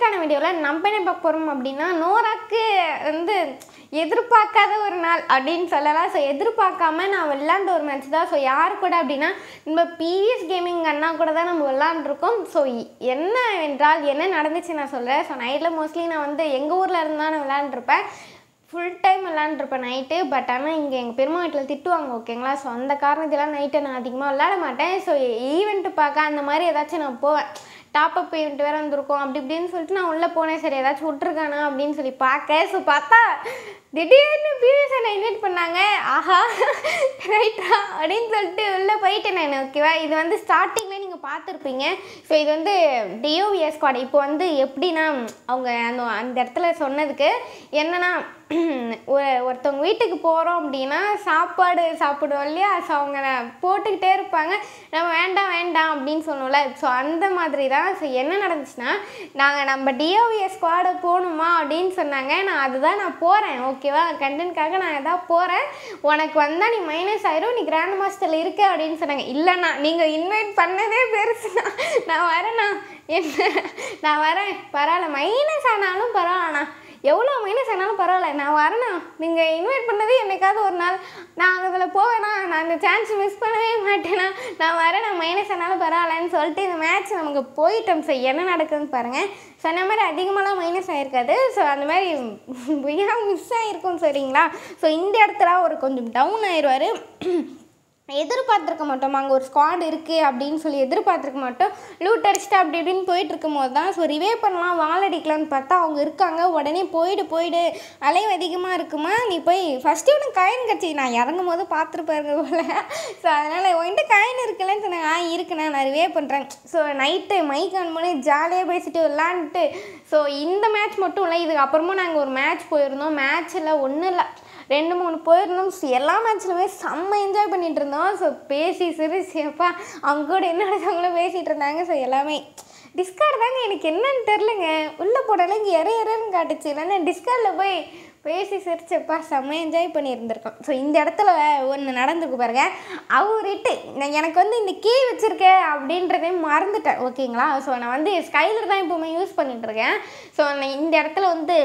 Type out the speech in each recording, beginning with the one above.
இன்னைக்கான வீடியோவில் நம்ம என்ன பார்க்க போகிறோம் அப்படின்னா நோராக்கு வந்து எதிர்பார்க்காத ஒரு நாள் அப்படின்னு சொல்லலாம் ஸோ எதிர்பார்க்காம நான் விளாண்ட ஒரு மேட்ச் தான் ஸோ யார் கூட அப்படின்னா நம்ம பிவிஎஸ் கேமிங் அண்ணா கூட தான் நம்ம விளாண்டுருக்கோம் ஸோ என்ன என்றால் என்ன நடந்துச்சு நான் சொல்கிறேன் ஸோ நைட்டில் மோஸ்ட்லி நான் வந்து எங்கள் ஊரில் இருந்தால் நான் விளாண்டுருப்பேன் ஃபுல் டைம் விளாண்டுருப்பேன் நைட்டு பட் ஆனால் இங்கே எங்கள் பெருமா வீட்டில் திட்டுவாங்க ஓகேங்களா ஸோ அந்த காரணத்திலாம் நைட்டை நான் அதிகமாக விளாட மாட்டேன் ஸோ ஈவெண்ட்டு பார்க்க அந்த மாதிரி ஏதாச்சும் நான் போவேன் டாப் அப் ஈவெண்ட் வேறு வந்திருக்கும் அப்படி இப்படின்னு சொல்லிட்டு நான் உள்ளே போனேன் சரி ஏதாச்சும் விட்ருக்கானா அப்படின்னு சொல்லி பார்க்க ஸோ பார்த்தா திடீர்னு பிவிஎஸ் என்னை இன்வைட் பண்ணாங்க ஆஹா ரைட்டா அப்படின்னு சொல்லிட்டு உள்ளே போயிட்டேன் நான் ஓகேவா இது வந்து ஸ்டார்டிங்லேயே நீங்கள் பார்த்துருப்பீங்க ஸோ இது வந்து டிஓவிஎஸ் ஸ்குவாட் இப்போ வந்து எப்படின்னா அவங்க அந்த அந்த இடத்துல சொன்னதுக்கு என்னன்னா ஒரு ஒருத்தவங்க வீட்டுக்கு போகிறோம் அப்படின்னா சாப்பாடு சாப்பிடுவோம் இல்லையா ஸோ அவங்க போட்டுக்கிட்டே இருப்பாங்க நம்ம வேண்டாம் வேண்டாம் அப்படின்னு சொன்னோம்ல ஸோ அந்த மாதிரி தான் ஸோ என்ன நடந்துச்சுன்னா நாங்கள் நம்ம டிஓவிஎஸ் ஸ்குவாடை போகணுமா அப்படின்னு சொன்னாங்க நான் அதுதான் நான் போகிறேன் ஓகேவா கண்டென்ட்காக நான் எதாவது போகிறேன் உனக்கு வந்தால் நீ மைனஸ் ஆயிரும் நீ கிராண்ட் மாஸ்டரில் இருக்க அப்படின்னு சொன்னாங்க இல்லைண்ணா நீங்கள் இன்வைட் பண்ணதே பெருசுண்ணா நான் வரேண்ணா என்ன நான் வரேன் பரவாயில்ல மைனஸ் ஆனாலும் பரவாயில்லண்ணா எவ்வளோ மைனஸ் ஆனாலும் பரவாயில்ல நான் வரேண்ணா நீங்கள் இன்வைட் பண்ணது என்னைக்காவது ஒரு நாள் நான் அதில் போவேண்ணா நான் இந்த சான்ஸ் மிஸ் பண்ணவே மாட்டேனா நான் வரேன் நான் மைனஸ் ஆனாலும் பரவாயில்லன்னு சொல்லிட்டு இந்த மேட்ச் நமக்கு போயிட்டோம் ஸோ என்ன நடக்குதுன்னு பாருங்கள் சொன்ன மாதிரி அதிகமாகலாம் மைனஸ் ஆகிருக்காது ஸோ அந்த மாதிரி ஏன் மிஸ் ஆகிருக்கும் சரிங்களா ஸோ இந்த இடத்துல ஒரு கொஞ்சம் டவுன் ஆயிடுவார் எதிர்பார்த்துருக்க மாட்டோம் அங்கே ஒரு ஸ்குவாட் இருக்குது அப்படின்னு சொல்லி எதிர்பார்த்துருக்க மாட்டோம் லூட் அடிச்சுட்டு அப்படி இப்படின்னு போயிட்டு இருக்கும் போது தான் ஸோ ரிவே பண்ணலாம் வால் அடிக்கலாம்னு பார்த்தா அவங்க இருக்காங்க உடனே போயிடு போயிடு அலைவு அதிகமாக இருக்குமா நீ போய் ஃபஸ்ட்டு உனக்கு காயின் கட்சி நான் இறங்கும் போது பார்த்துருப்பாருங்க போல் ஸோ அதனால் உன்கிட்ட காயின் இருக்குல்லன்னு சொன்னாங்க ஆ இருக்குண்ணா நான் ரிவே பண்ணுறேன் ஸோ நைட்டு மைக் ஆன் பண்ணி ஜாலியாக பேசிட்டு விளாண்டுட்டு ஸோ இந்த மேட்ச் மட்டும் இல்லை இதுக்கு அப்புறமா நாங்கள் ஒரு மேட்ச் போயிருந்தோம் மேட்ச்சில் ஒன்றும் இல்லை ரெண்டு மூணு போயிருந்தோம் ஸோ எல்லா மேட்ச்லுமே செம்ம என்ஜாய் பண்ணிட்டு இருந்தோம் ஸோ பேசி சிரிச்சு அப்பா அவங்க கூட என்ன நடந்தவங்களும் பேசிகிட்டு இருந்தாங்க ஸோ எல்லாமே டிஸ்கார்டு தாங்க எனக்கு என்னன்னு தெரிலங்க உள்ளே போனாலே இங்கே இற இறன்னு காட்டுச்சு இல்லைன்னா டிஸ்கார்டில் போய் பேசி சிரிச்சப்பா செம்ம என்ஜாய் பண்ணியிருந்திருக்கோம் ஸோ இந்த இடத்துல ஒன்று நடந்திருக்கு பாருங்க அவர்கிட்ட நான் எனக்கு வந்து இந்த கீ வச்சுருக்கேன் அப்படின்றதே மறந்துட்டேன் ஓகேங்களா ஸோ நான் வந்து ஸ்கைலர் தான் எப்போவுமே யூஸ் பண்ணிகிட்ருக்கேன் ஸோ நான் இந்த இடத்துல வந்து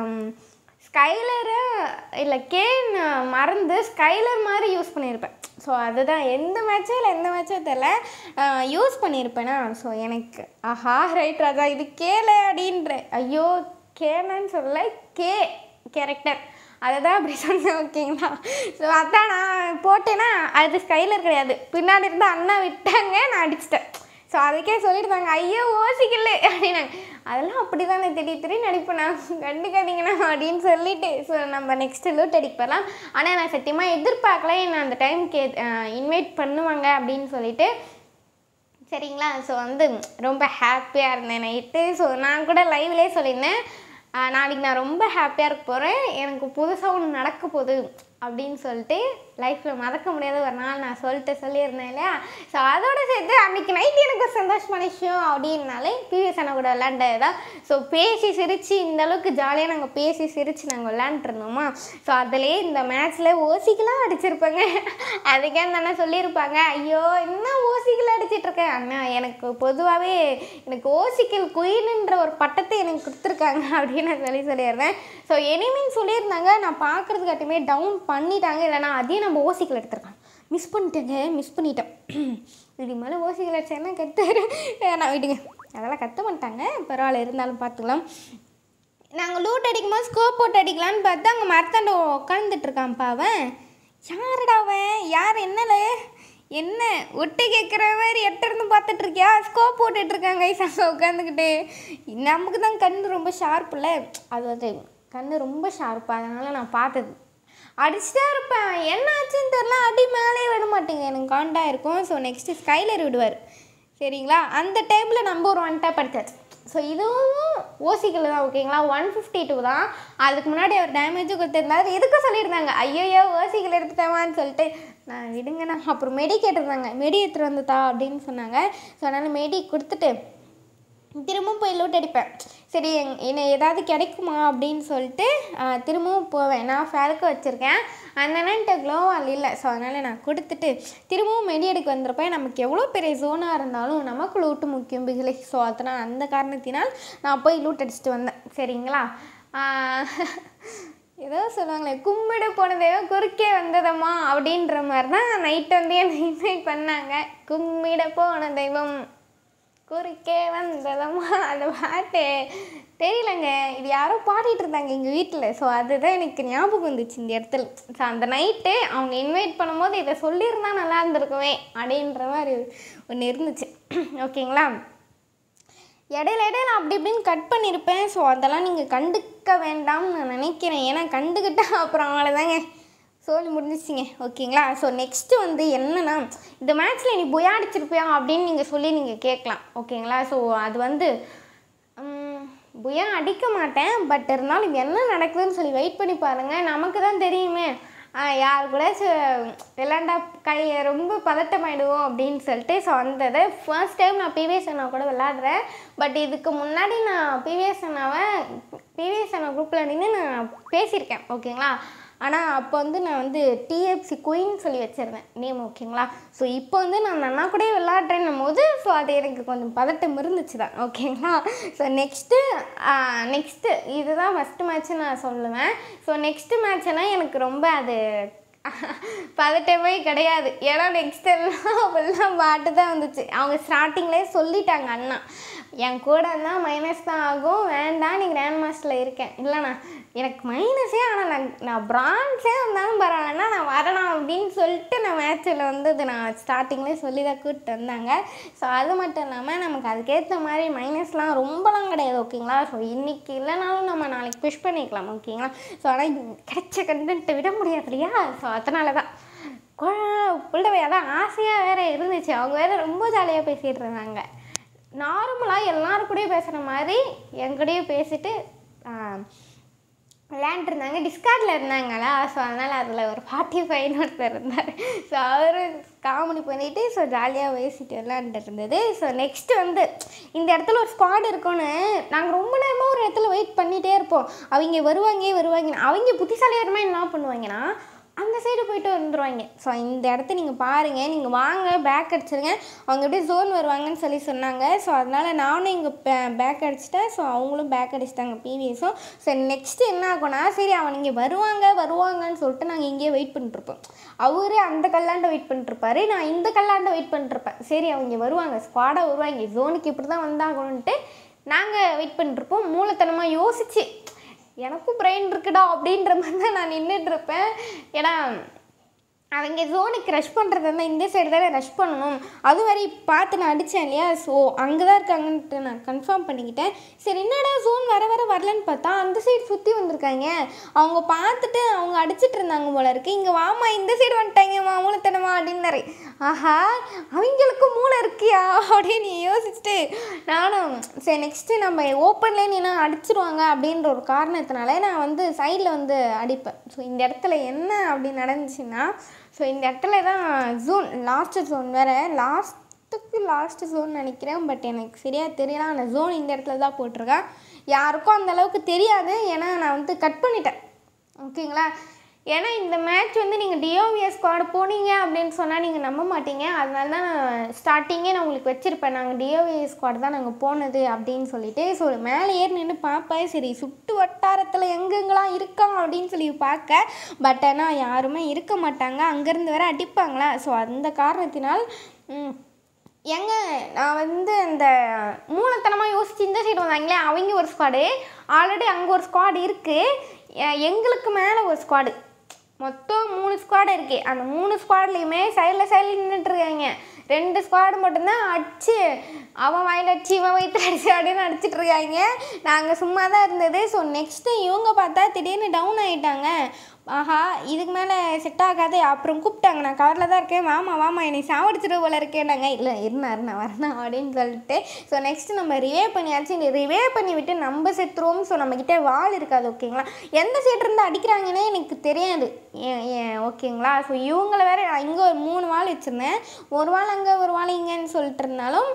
ஸ்கைலரு இல்லை கேன் மறந்து ஸ்கைலர் மாதிரி யூஸ் பண்ணியிருப்பேன் ஸோ அதுதான் எந்த மேட்சோ இல்லை எந்த மேட்சோ தெரில யூஸ் பண்ணியிருப்பேனா ஸோ எனக்கு ஆஹா ரைட் ராஜா இது கேல அப்படின்ற ஐயோ கேனன்னு சொல்லல கே கேரக்டர் அதை தான் அப்படி சொன்னேன் ஓகேங்களா ஸோ அதான் நான் போட்டேன்னா அது ஸ்கைலர் கிடையாது பின்னாடி இருந்து அண்ணா விட்டாங்க நான் அடிச்சிட்டேன் ஸோ அதுக்கே சொல்லியிருந்தாங்க ஐயோ ஓசிக்கல அப்படின்னாங்க அதெல்லாம் அப்படி தானே திடீர் திடீர்னு நடிப்பேன் நான் கண்டுக்காதீங்கண்ணா அப்படின்னு சொல்லிட்டு ஸோ நம்ம நெக்ஸ்ட்டு லூட் அடிக்க போகலாம் ஆனால் நான் சத்தியமாக எதிர்பார்க்கல என்னை அந்த டைம்க்கு இன்வைட் பண்ணுவாங்க அப்படின்னு சொல்லிட்டு சரிங்களா ஸோ வந்து ரொம்ப ஹாப்பியாக இருந்தேன் நைட்டு ஸோ நான் கூட லைவ்லேயே சொல்லியிருந்தேன் நாளைக்கு நான் ரொம்ப ஹாப்பியாக இருக்க போகிறேன் எனக்கு புதுசாக ஒன்று நடக்க போகுது அப்படின்னு சொல்லிட்டு லைஃப்பில் மறக்க முடியாத ஒரு நாள் நான் சொல்லிட்டு சொல்லியிருந்தேன் இல்லையா ஸோ அதோட சேர்த்து அன்றைக்கி நைட் எனக்கு ஒரு சந்தோஷமான விஷயம் அப்படின்னாலே பிவிஎஸ் அண்ணா கூட விளாண்டது தான் ஸோ பேசி சிரித்து இந்த அளவுக்கு ஜாலியாக நாங்கள் பேசி சிரித்து நாங்கள் விளாண்டுருந்தோமா ஸோ அதுலேயே இந்த மேட்ச்சில் ஓசிக்கெலாம் அடிச்சிருப்பாங்க அதுக்கே அந்த அண்ணா சொல்லியிருப்பாங்க ஐயோ என்ன ஓசிக்கல் அடிச்சிட்ருக்கேன் அண்ணா எனக்கு பொதுவாகவே எனக்கு ஓசிக்கல் குயின்ன்ற ஒரு பட்டத்தை எனக்கு கொடுத்துருக்காங்க அப்படின்னு நான் சொல்லி சொல்லியிருந்தேன் ஸோ எனிமின்னு சொல்லியிருந்தாங்க நான் பார்க்குறதுக்காட்டுமே டவுன் பண்ணிட்டாங்க இல்லைனா அதையும் நம்ம ஓசிக்கல் எடுத்துருக்கோம் மிஸ் பண்ணிட்டேங்க மிஸ் பண்ணிட்டேன் இது மேலே ஓசிக்கல் அடிச்சேன்னா கத்துரு நான் விடுங்க அதெல்லாம் கத்த மாட்டாங்க பரவாயில்ல இருந்தாலும் பார்த்துக்கலாம் நாங்கள் லூட் அடிக்கும்போது ஸ்கோப் போட்டு அடிக்கலான்னு பார்த்தா அங்கே மரத்தாண்ட உட்காந்துட்டு இருக்கான்ப்பா அவன் யாருடா அவன் யார் என்னல என்ன ஒட்டு கேட்குற மாதிரி எட்ட இருந்து பார்த்துட்டு இருக்கியா ஸ்கோப் போட்டுட்டு இருக்காங்க அங்கே உட்காந்துக்கிட்டு நமக்கு தான் கண் ரொம்ப ஷார்ப்புல அது வந்து கண் ரொம்ப ஷார்ப்பு அதனால் நான் பார்த்தது அடிச்சுட்டே இருப்பேன் என்ன ஆச்சுன்னு தெரில அடி மேலே விட மாட்டேங்க எனக்கு காண்டா இருக்கும் ஸோ நெக்ஸ்ட்டு ஸ்கைலர் விடுவார் சரிங்களா அந்த டைமில் நம்ம ஒரு ஒன் டேப் அடிச்சாச்சு ஸோ இதுவும் ஓசிக்கல தான் ஓகேங்களா ஒன் ஃபிஃப்டி டூ தான் அதுக்கு முன்னாடி அவர் டேமேஜும் கொடுத்துருந்தாரு எதுக்கு சொல்லியிருந்தாங்க ஐயோயோ ஓசிக்கல் எடுத்துட்டேமான்னு சொல்லிட்டு நான் விடுங்கண்ணா அப்புறம் மெடி கேட்டிருந்தாங்க மெடி எடுத்துகிட்டு வந்துட்டா அப்படின்னு சொன்னாங்க ஸோ அதனால் மெடி கொடுத்துட்டு திரும்பவும் போய் லூட் அடிப்பேன் சரி எங்- என்ன ஏதாவது கிடைக்குமா அப்படின்னு சொல்லிட்டு ஆஹ், திரும்பவும் போவேன் நான் ஃபேருக்கு வச்சுருக்கேன் அந்த அண்ணன்ட்ட க்ளோவால் இல்லை ஸோ அதனால் நான் கொடுத்துட்டு திரும்பவும் மெடியடுக்கு வந்திருப்பேன் நமக்கு எவ்வளோ பெரிய ஜோனாக இருந்தாலும் நமக்கு லூட்டு முக்கியம் பிகிலே ஸோ அதனால் அந்த காரணத்தினால் நான் போய் லூட் அடிச்சுட்டு வந்தேன் சரிங்களா ஆஹ், ஏதோ சொல்லுவாங்களே கும்பிடு போனதேவோ குறுக்கே வந்ததம்மா அப்படின்ற மாதிரி தான் நைட் வந்து என்னை இன்வைட் பண்ணாங்க கும்பிட போன தெய்வம் குறுக்கே வந்ததம்மா அந்த பாட்டு தெரியலங்க இது யாரோ பாடிட்டு இருந்தாங்க எங்கள் வீட்டில் ஸோ அதுதான் எனக்கு ஞாபகம் வந்துச்சு இந்த இடத்துல ஸோ அந்த நைட்டு அவங்க இன்வைட் பண்ணும்போது இதை சொல்லியிருந்தா நல்லா இருந்திருக்குமே அப்படின்ற மாதிரி ஒன்று இருந்துச்சு ஓகேங்களா இடையில இடையில அப்படி இப்படின்னு கட் பண்ணியிருப்பேன் ஸோ அதெல்லாம் நீங்கள் கண்டுக்க வேண்டாம்னு நான் நினைக்கிறேன் ஏன்னா கண்டுக்கிட்டா அப்புறம் அவ்வளோதாங்க சொல்லி முடிஞ்சிச்சிங்க ஓகேங்களா ஸோ நெக்ஸ்ட்டு வந்து என்னன்னா இந்த மேட்ச்சில் நீ புயா அடிச்சிருப்பியா அப்படின்னு நீங்கள் சொல்லி நீங்கள் கேட்கலாம் ஓகேங்களா ஸோ அது வந்து உம், புயா அடிக்க மாட்டேன் பட் இருந்தாலும் என்ன நடக்குதுன்னு சொல்லி வெயிட் பண்ணி பாருங்கள் நமக்கு தான் தெரியுமே ஆ, யார் கூட விளாண்டா கை ரொம்ப பதட்டமாயிடுவோம் அப்படின்னு சொல்லிட்டு ஸோ அந்த இதை ஃபர்ஸ்ட் டைம் நான் பிவிஎஸ் அண்ணா கூட விளாடுறேன் பட் இதுக்கு முன்னாடி நான் பிவிஎஸ் அண்ணாவை பிவிஎஸ் அண்ணா குரூப்பில் நின்று நான் பேசியிருக்கேன் ஓகேங்களா ஆனால் அப்போ வந்து நான் வந்து டிஎஃப்சி குயின் சொல்லி வச்சுருந்தேன் நேம் ஓகேங்களா ஸோ இப்போ வந்து நான் அந்த அண்ணா கூட விளாட்றேன்னும் போது ஸோ அது எனக்கு கொஞ்சம் பதட்டம் இருந்துச்சு தான் ஓகேங்களா ஸோ நெக்ஸ்ட்டு நெக்ஸ்ட்டு இதுதான் ஃபஸ்ட்டு மேட்ச்சு நான் சொல்லுவேன் ஸோ நெக்ஸ்ட்டு மேட்ச்னா எனக்கு ரொம்ப அது பதட்டமே கிடையாது ஏன்னா நெக்ஸ்ட் எல்லாம் ஃபுல்லாக பாட்டு தான் வந்துச்சு அவங்க ஸ்டார்டிங்லேயே சொல்லிட்டாங்க அண்ணா என் கூட இருந்தால் மைனஸ் தான் ஆகும் வேண்டாம் நீ கிராண்ட் மாஸ்டரில் இருக்கேன் இல்லைண்ணா எனக்கு மைனஸே ஆனால் நான் நான் பிரான்ஸே இருந்தாலும் பரவாயில்லண்ணா நான் வரணும் அப்படின்னு சொல்லிட்டு நான் மேட்ச்சில் வந்து இது நான் ஸ்டார்டிங்லேயே சொல்லி தான் கூப்பிட்டு வந்தாங்க ஸோ அது மட்டும் இல்லாமல் நமக்கு அதுக்கேற்ற மாதிரி மைனஸ்லாம் ரொம்பலாம் கிடையாது ஓகேங்களா ஸோ இன்றைக்கி இல்லைனாலும் நம்ம நாளைக்கு புஷ் பண்ணிக்கலாம் ஓகேங்களா ஸோ ஆனால் கிடைச்ச கண்டென்ட்டை விட முடியாது இல்லையா ஸோ அதனால தான் பிள்ளை அதான் ஆசையாக வேற இருந்துச்சு அவங்க வேற ரொம்ப ஜாலியாக பேசிகிட்டு இருந்தாங்க நார்மலாக எல்லாரும் கூடயும் பேசுகிற மாதிரி என் கூடயும் பேசிட்டு விளையாண்டுருந்தாங்க டிஸ்கார்டில் இருந்தாங்களா ஸோ அதனால் அதில் ஒரு ஃபார்ட்டி ஃபைவ்னு ஒருத்தர் இருந்தார் ஸோ அவர் காமெடி பண்ணிவிட்டு ஸோ ஜாலியாக பேசிட்டு விளையாண்டுட்டு இருந்தது ஸோ நெக்ஸ்ட்டு வந்து இந்த இடத்துல ஒரு ஸ்குவாட் இருக்குன்னு நாங்கள் ரொம்ப நேரமாக ஒரு இடத்துல வெயிட் பண்ணிகிட்டே இருப்போம் அவங்க வருவாங்க வருவாங்க அவங்க புத்திசாலிகரமாக என்ன பண்ணுவாங்கன்னா அந்த சைடு போயிட்டு வந்துடுவாங்க ஸோ இந்த இடத்த நீங்கள் பாருங்கள் நீங்கள் வாங்க பேக் அடிச்சிருங்க அவங்க எப்படியே ஜோன் வருவாங்கன்னு சொல்லி சொன்னாங்க ஸோ அதனால் நானும் இங்கே பேக் அடிச்சிட்டேன் ஸோ அவங்களும் பேக் அடிச்சிட்டாங்க பிவிஎஸும் சரி நெக்ஸ்ட்டு என்ன ஆகும்னா சரி அவன் இங்கே வருவாங்க வருவாங்கன்னு சொல்லிட்டு நாங்கள் இங்கேயே வெயிட் பண்ணிட்டுருப்போம் அவரு அந்த கல்லாண்ட வெயிட் பண்ணிட்டுருப்பாரு நான் இந்த கல்லாண்ட வெயிட் பண்ணிட்டுருப்பேன் சரி அவங்க வருவாங்க ஸ்குவாடாக வருவாங்க ஜோனுக்கு இப்படி தான் வந்தாகணுன்ட்டு நாங்கள் வெயிட் பண்ணிட்டுருப்போம் மூலத்தனமாக யோசிச்சு எனக்கும் பிரெயின் இருக்குடா அப்படின்ற மாதிரி தான் நான் நின்றுட்டு இருப்பேன் ஏன்னா அவங்க ஜோனுக்கு ரஷ் பண்ணுறது இருந்தால் இந்த சைடு தானே ரஷ் பண்ணணும் அது வரை பார்த்து நான் அடித்தேன் இல்லையா ஸோ அங்கே தான் இருக்காங்கன்ட்டு நான் கன்ஃபார்ம் பண்ணிக்கிட்டேன் சரி என்னடா ஜோன் வர வர வரலன்னு பார்த்தா அந்த சைடு சுற்றி வந்திருக்காங்க அவங்க பார்த்துட்டு அவங்க அடிச்சிட்டு இருந்தாங்க போல இருக்கு இங்கே வாமா இந்த சைடு வந்துட்டாங்க மூலத்தனமா அப்படின்னாரு ஆஹா அவங்களுக்கு மூளை இருக்கியா அப்படின்னு யோசிச்சுட்டு நானும் சரி நெக்ஸ்ட்டு நம்ம ஓப்பன்லேயே நின்னா அடிச்சிருவாங்க அப்படின்ற ஒரு காரணத்தினால நான் வந்து சைடில் வந்து அடிப்பேன் ஸோ இந்த இடத்துல என்ன அப்படி நடந்துச்சுன்னா ஸோ இந்த இடத்துல தான் ஜோன் லாஸ்ட்டு ஜோன் வேறு லாஸ்ட்டுக்கு லாஸ்ட்டு ஜோன் நினைக்கிறேன் பட் எனக்கு சரியாக தெரியல அந்த ஜோன் இந்த இடத்துல தான் போட்டிருக்கேன் யாருக்கும் அந்த அளவுக்கு தெரியாது ஏன்னா நான் வந்து கட் பண்ணிட்டேன் ஓகேங்களா ஏன்னா இந்த மேட்ச் வந்து நீங்கள் டிஓவிஎஸ் ஸ்குவாட் போனீங்க அப்படின்னு சொன்னால் நீங்கள் நம்ப மாட்டீங்க அதனால தான் நான் ஸ்டார்டிங்கே நான் உங்களுக்கு வச்சுருப்பேன் நாங்கள் டிஓவிஎஸ் ஸ்குவாட் தான் நாங்கள் போனது அப்படின்னு சொல்லிட்டு ஸோ மேலே ஏறி நின்று பார்ப்பேன் சரி சுட்டு வட்டாரத்தில் எங்கெங்கெல்லாம் இருக்கான் அப்படின்னு சொல்லி பார்க்க பட் ஆனால் யாருமே இருக்க மாட்டாங்க அங்கேருந்து வேற அடிப்பாங்களா ஸோ அந்த காரணத்தினால் ம், ஏங்க நான் வந்து இந்த மூலத்தனமாக யோசிச்சு இந்த சைடு வந்தாங்களே அவங்க ஒரு ஸ்குவாடு ஆல்ரெடி அங்கே ஒரு ஸ்குவாடு இருக்குது எங்களுக்கு மேலே ஒரு ஸ்குவாடு மொத்தம் மூணு ஸ்குவாடு இருக்கு அந்த மூணு ஸ்குவாட்லேயுமே சைடில் சைடில் நின்றுட்டுருக்காங்க ரெண்டு ஸ்குவாடு மட்டும்தான் அடிச்சு அவன் வாயில் அடிச்சு இவன் வயிற்றுல அடிச்சு அப்படின்னு அடிச்சிட்டு இருக்காங்க நாங்கள் சும்மா தான் இருந்தது ஸோ நெக்ஸ்ட்டு இவங்க பார்த்தா திடீர்னு டவுன் ஆகிட்டாங்க ஆஹா இதுக்கு மேலே செட் ஆகாது அப்புறம் கூப்பிட்டாங்க நான் கவரில் தான் இருக்கேன் வாமா வாமா என்னை சாவடிச்சிட்டு போல இருக்கேன்னாங்க இல்லை இருந்தா இருந்தா வரணும் அப்படின்னு சொல்லிட்டு ஸோ நெக்ஸ்ட்டு நம்ம ரிவே பண்ணியாச்சு இந்த ரிவே பண்ணி விட்டு நம்ம செத்துருவோம் ஸோ நம்மக்கிட்ட வால் இருக்காது ஓகேங்களா எந்த சைடு இருந்து அடிக்கிறாங்கன்னே எனக்கு தெரியாது ஏன் ஏன் ஓகேங்களா ஸோ இவங்கள வேற நான் இங்கே ஒரு மூணு வால் வச்சுருந்தேன் ஒரு வால் அங்கே ஒரு வால் இங்கேன்னு சொல்லிட்டு இருந்தாலும்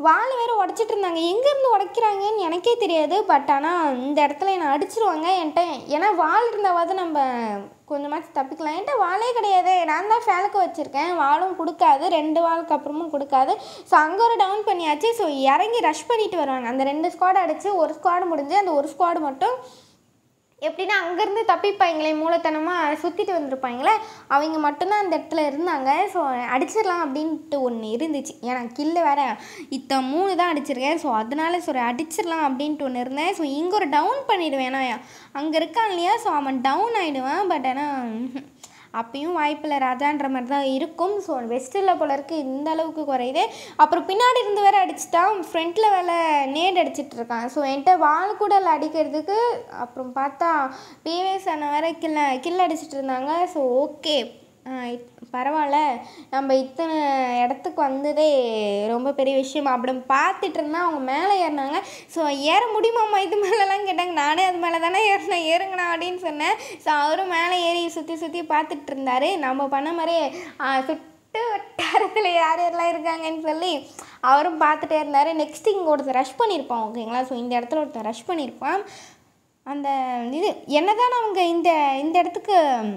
வால் வேறு உடச்சிட்டு இருந்தாங்க எங்கேருந்து உடைக்கிறாங்கன்னு எனக்கே தெரியாது பட் ஆனால் இந்த இடத்துல என்னை அடிச்சிருவாங்க என்கிட்ட ஏன்னா வால் இருந்தாவது நம்ம கொஞ்சமாச்சும் தப்பிக்கலாம் என்கிட்ட வாலே கிடையாது நான் தான் ஃபேலுக்கு வச்சுருக்கேன் வாலும் கொடுக்காது ரெண்டு வாளுக்கு அப்புறமும் கொடுக்காது ஸோ அங்கே ஒரு டவுன் பண்ணியாச்சு ஸோ இறங்கி ரஷ் பண்ணிட்டு வருவாங்க அந்த ரெண்டு ஸ்குவாட் அடித்து ஒரு ஸ்குவாடு முடிஞ்சு அந்த ஒரு ஸ்குவாடு மட்டும் எப்படின்னா அங்கேருந்து தப்பிப்பாங்களே மூலத்தனமாக சுற்றிட்டு வந்திருப்பாங்களே அவங்க மட்டும்தான் அந்த இடத்துல இருந்தாங்க ஸோ அடிச்சிடலாம் அப்படின்ட்டு ஒன்று இருந்துச்சு ஏன்னா கில்லு வேற இத்த மூணு தான் அடிச்சிருக்கேன் ஸோ அதனால ஸோ அடிச்சிடலாம் அப்படின்ட்டு ஒன்று இருந்தேன் ஸோ இங்கே ஒரு டவுன் பண்ணிடுவேன் ஏன்னா அங்கே இருக்கான் இல்லையா ஸோ அவன் டவுன் ஆகிடுவான் பட் ஆனால் அப்பயும் வாய்ப்பில்லை ராஜான்ற மாதிரி தான் இருக்கும் ஸோ வெஸ்ட்டில் போல இருக்கு இந்த அளவுக்கு குறையுது அப்புறம் பின்னாடி இருந்து வேற அடிச்சுட்டான் ஃப்ரண்ட்டில் வேலை நேட் அடிச்சிட்டு இருக்கான் ஸோ என்கிட்ட வால் கூட இல்லை அடிக்கிறதுக்கு அப்புறம் பார்த்தா பிவிஎஸ் அண்ணன் வேற கில்ல கில் அடிச்சிட்டு இருந்தாங்க ஸோ ஓகே பரவாயில்ல நம்ம இத்தனை இடத்துக்கு வந்ததே ரொம்ப பெரிய விஷயம் அப்படி பார்த்துட்டு இருந்தா அவங்க மேலே ஏறினாங்க ஸோ ஏற முடியுமாம்மா இது மேலெலாம் கேட்டாங்க நானே அது மேலே தானே ஏறினேன் ஏறுங்கண்ணா அப்படின்னு சொன்னேன் ஸோ அவரும் மேலே ஏறி சுற்றி சுற்றி பார்த்துட்டு இருந்தாரு நம்ம பண்ண மாதிரியே ஆ, சுட்டு வட்டாரத்தில் யார் யாரெல்லாம் இருக்காங்கன்னு சொல்லி அவரும் பார்த்துட்டே இருந்தார் நெக்ஸ்ட் இங்கே ஒருத்தர் ரஷ் பண்ணியிருப்பான் ஓகேங்களா ஸோ இந்த இடத்துல ஒருத்தர் ரஷ் பண்ணியிருப்பான் அந்த இது என்னதான் அவங்க இந்த இந்த இடத்துக்கு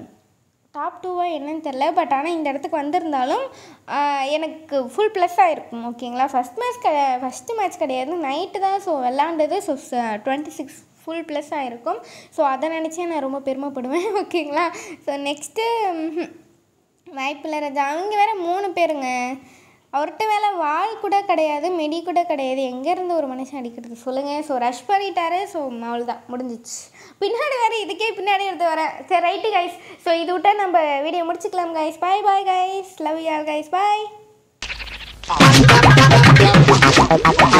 டாப் டூவா என்னன்னு தெரில பட் ஆனால் இந்த இடத்துக்கு வந்திருந்தாலும் ஆஹ், எனக்கு ஃபுல் ப்ளஸ்ஸாக இருக்கும் ஓகேங்களா ஃபஸ்ட் மேட்ச் கிடை ஃபஸ்ட்டு மேட்ச் கிடையாது நைட்டு தான் ஸோ விளாண்டது so twenty six full plus ஆகிருக்கும் ஸோ அதை நினச்சே நான் ரொம்ப பெருமைப்படுவேன் ஓகேங்களா ஸோ நெக்ஸ்ட்டு வாய்ப்பில்லை ராஜா அவங்க வேற மூணு பேருங்க அவர்கிட்ட வேலை வால் கூட கிடையாது மெடி கூட கிடையாது எங்கேருந்து ஒரு மனுஷன் அடிக்கிறது சொல்லுங்கள் ஸோ ரஷ் பண்ணிட்டாரு ஸோ அவ்வளோதான் முடிஞ்சிச்சு பின்னாடி வேறு இதுக்கே பின்னாடி எடுத்து வரேன் சரி ரைட்டு கைஸ் ஸோ இது விட்டா நம்ம வீடியோ முடிச்சுக்கலாம் guys bye bye guys love you all guys bye